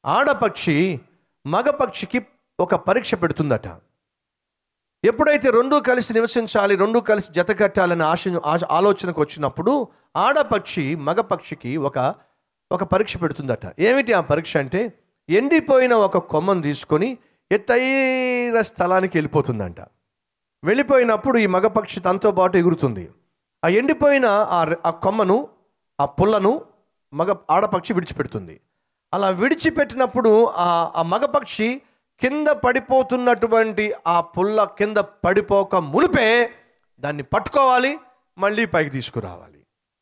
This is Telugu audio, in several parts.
ఆడపక్షి మగపక్షికి ఒక పరీక్ష పెడుతుందట ఎప్పుడైతే రెండూ కలిసి నివసించాలి రెండూ కలిసి జత కట్టాలనే ఆశ ఆశ- ఆలోచనకు వచ్చినప్పుడు ఆడపక్షి మగపక్షికి ఒక ఒక పరీక్ష పెడుతుందట ఏమిటి ఆ పరీక్ష అంటే ఎండిపోయిన ఒక కొమ్మను తీసుకొని ఎత్తైన స్థలానికి వెళ్ళిపోతుందంట వెళ్ళిపోయినప్పుడు ఈ మగపక్షి తనతో పాటు ఎగురుతుంది ఆ ఎండిపోయిన ఆ రె- ఆ కొమ్మను ఆ పుల్లను మగ ఆడపక్షి విడిచిపెడుతుంది అలా విడిచిపెట్టినప్పుడు ఆ ఆ మగపక్షి కింద పడిపోతున్నటువంటి ఆ పుల్ల కింద పడిపోక మునిపే దాన్ని పట్టుకోవాలి మళ్ళీ పైకి తీసుకురావాలి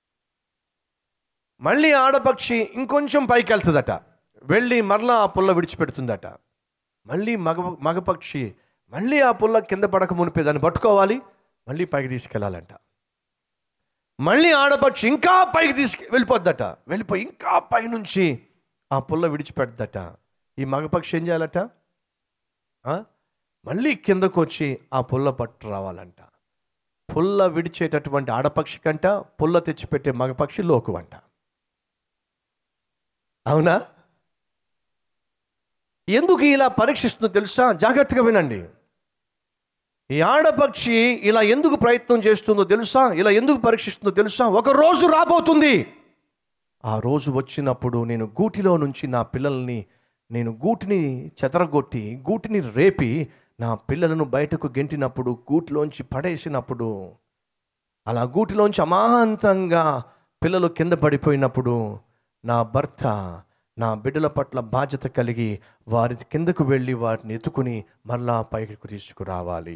మళ్ళీ ఆడపక్షి ఇంకొంచెం పైకి వెళ్తుందట వెళ్ళి మరలా ఆ పుల్ల విడిచిపెడుతుందట మళ్ళీ మగ మగపక్షి మళ్ళీ ఆ పుల్ల కింద పడక మునిపే దాన్ని పట్టుకోవాలి మళ్ళీ పైకి తీసుకెళ్ళాలంట మళ్ళీ ఆడపక్షి ఇంకా పైకి తీసుకు వెళ్ళిపోద్దట వెళ్ళిపోయి ఇంకా పైనుంచి ఆ పుల్ల విడిచిపెడదట ఈ మగపక్షి ఏం చేయాలట ఆ? మళ్ళీ కిందకు వచ్చి ఆ పుల్ల పట్టు రావాలంట పుల్ల విడిచేటటువంటి ఆడపక్షి కంట పుల్ల తెచ్చిపెట్టే మగపక్షి లోకు అంట అవునా ఎందుకు ఇలా పరీక్షిస్తుందో తెలుసా జాగ్రత్తగా వినండి ఈ ఆడపక్షి ఇలా ఎందుకు ప్రయత్నం చేస్తుందో తెలుసా ఇలా ఎందుకు పరీక్షిస్తుందో తెలుసా ఒక రోజు రాబోతుంది ఆ రోజు వచ్చినప్పుడు నేను గూటిలో నుంచి నా పిల్లల్ని నేను గూటిని చెదరగొట్టి గూటిని రేపి నా పిల్లలను బయటకు గెంటినప్పుడు గూటిలోంచి పడేసినప్పుడు అలా గూటిలోంచి అమాంతంగా పిల్లలు కింద పడిపోయినప్పుడు నా భర్త నా బిడ్డల పట్ల బాధ్యత కలిగి వారి కిందకు వెళ్ళి వారిని ఎత్తుకుని మరలా పైకి తీసుకురావాలి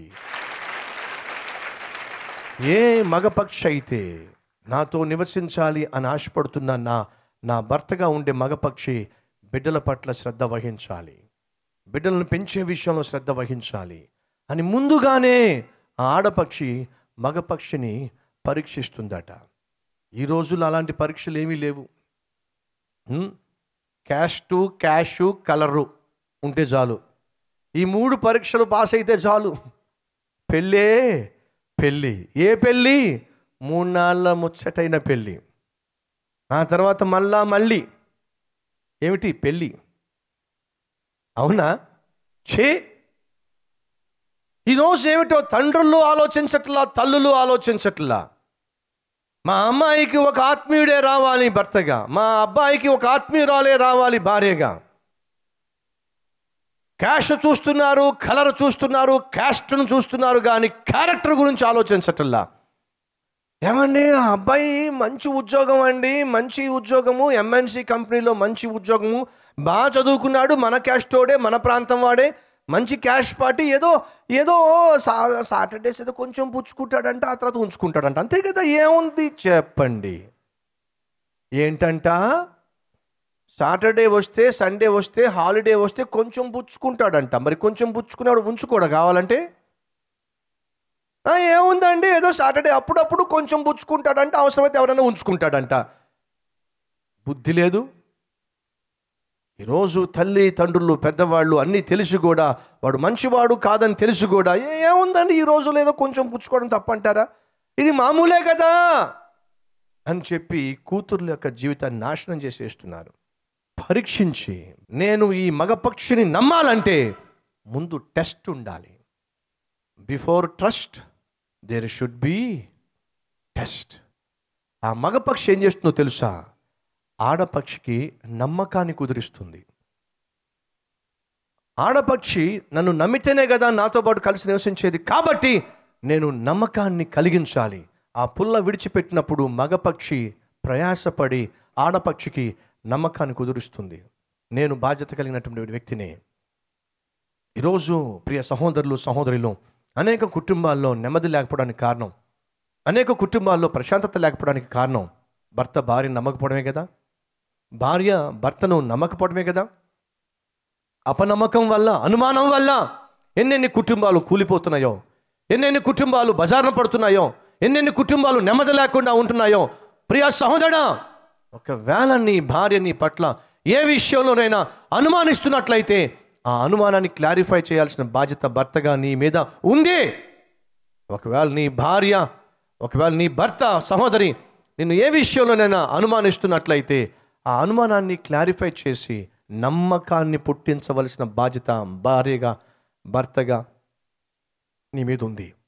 ఏ మగపక్షి అయితే నాతో నివసించాలి అని ఆశపడుతున్న నా నా భర్తగా ఉండే మగపక్షి బిడ్డల పట్ల శ్రద్ధ వహించాలి బిడ్డలను పెంచే విషయంలో శ్రద్ధ వహించాలి అని ముందుగానే ఆ ఆడపక్షి మగపక్షిని పరీక్షిస్తుందట ఈ రోజుల్లో అలాంటి పరీక్షలు ఏమీ లేవు ఉం? క్యాస్టు క్యాషు కలరు ఉంటే చాలు ఈ మూడు పరీక్షలు పాస్ అయితే చాలు పెళ్ళే పెళ్ళి ఏ పెళ్ళి మూడు నాళ్ళ ముచ్చటైన పెళ్ళి ఆ తర్వాత మళ్ళా మళ్ళీ ఏమిటి పెళ్ళి అవునా చే ఈరోజు ఏమిటో తండ్రులు ఆలోచించట్లా తల్లులు ఆలోచించట్లా మా అమ్మాయికి ఒక ఆత్మీయుడే రావాలి భర్తగా మా అబ్బాయికి ఒక ఆత్మీయురాలే రావాలి భార్యగా క్యాష్ చూస్తున్నారు కలర్ చూస్తున్నారు క్యాస్ట్ను చూస్తున్నారు కానీ క్యారెక్టర్ గురించి ఆలోచించటల్లా ఏమండి ఆ అబ్బాయి మంచి ఉద్యోగం అండి మంచి ఉద్యోగము ఎంఎన్సి కంపెనీలో మంచి ఉద్యోగము బాగా చదువుకున్నాడు మన క్యాస్టోడే మన ప్రాంతం వాడే మంచి క్యాష్ పార్టీ ఏదో ఏదో సా సాటర్డేస్ ఏదో కొంచెం పుచ్చుకుంటాడంట ఆ తర్వాత ఉంచుకుంటాడంట అంతే కదా ఏముంది చెప్పండి ఏంటంట సాటర్డే వస్తే సండే వస్తే హాలిడే వస్తే కొంచెం పుచ్చుకుంటాడంట మరి కొంచెం పుచ్చుకున్నాడు ఉంచుకోడా కావాలంటే ఆ, ఏముందండి ఏదో సాటర్డే అప్పుడప్పుడు కొంచెం పుచ్చుకుంటాడంట అవసరమైతే ఎవరైనా ఉంచుకుంటాడంట బుద్ధి లేదు ఈరోజు తల్లి తండ్రులు పెద్దవాళ్ళు అన్నీ తెలిసి కూడా వాడు మంచివాడు కాదని తెలిసి కూడా "ఏ- ఏముందండి ఈ రోజు లేదో కొంచెం పుచ్చుకోవడం తప్పంటారా ఇది మామూలే కదా అని చెప్పి కూతుర్ల యొక్క జీవితాన్ని నాశనం చేసేస్తున్నారు పరీక్షించి నేను ఈ మగపక్షిని నమ్మాలంటే ముందు టెస్ట్ ఉండాలి before trust there should be test ఆ మగపక్షి ఏం చేస్తుందో తెలుసా ఆడపక్షికి నమ్మకాన్ని కుదిరిస్తుంది ఆడపక్షి నన్ను నమ్మితేనే కదా నాతో పాటు కలిసి నివసించేది కాబట్టి నేను నమ్మకాన్ని కలిగించాలి ఆ పుల్ల విడిచిపెట్టినప్పుడు మగపక్షి ప్రయాసపడి ఆడపక్షికి నమ్మకాన్ని కుదురుస్తుంది నేను బాధ్యత కలిగినటువంటి వ్యక్తిని ఈరోజు ప్రియ సహోదరులు సహోదరులు అనేక కుటుంబాల్లో నెమ్మది లేకపోవడానికి కారణం అనేక కుటుంబాల్లో ప్రశాంతత లేకపోవడానికి కారణం భర్త భార్యను నమ్మకపోవడమే కదా భార్య భర్తను నమ్మకపోవడమే కదా అపనమ్మకం వల్ల అనుమానం వల్ల ఎన్నెన్ని కుటుంబాలు కూలిపోతున్నాయో ఎన్నెన్ని కుటుంబాలు బజారున పడుతున్నాయో ఎన్నెన్ని కుటుంబాలు నెమ్మది లేకుండా ఉంటున్నాయో ప్రియ సహోదరా ఒకవేళ నీ భార్య నీ పట్ల ఏ విషయంలోనైనా అనుమానిస్తున్నట్లయితే ఆ అనుమానాన్ని క్లారిఫై చేయాల్సిన బాధ్యత భర్తగా నీ మీద ఉంది ఒకవేళ నీ భార్య ఒకవేళ నీ భర్త సహోదరి నిన్ను ఏ విషయంలోనైనా అనుమానిస్తున్నట్లయితే ఆ అనుమానాన్ని క్లారిఫై చేసి నమ్మకాన్ని పుట్టించవలసిన బాధ్యత భార్యగా భర్తగా నీ మీద ఉంది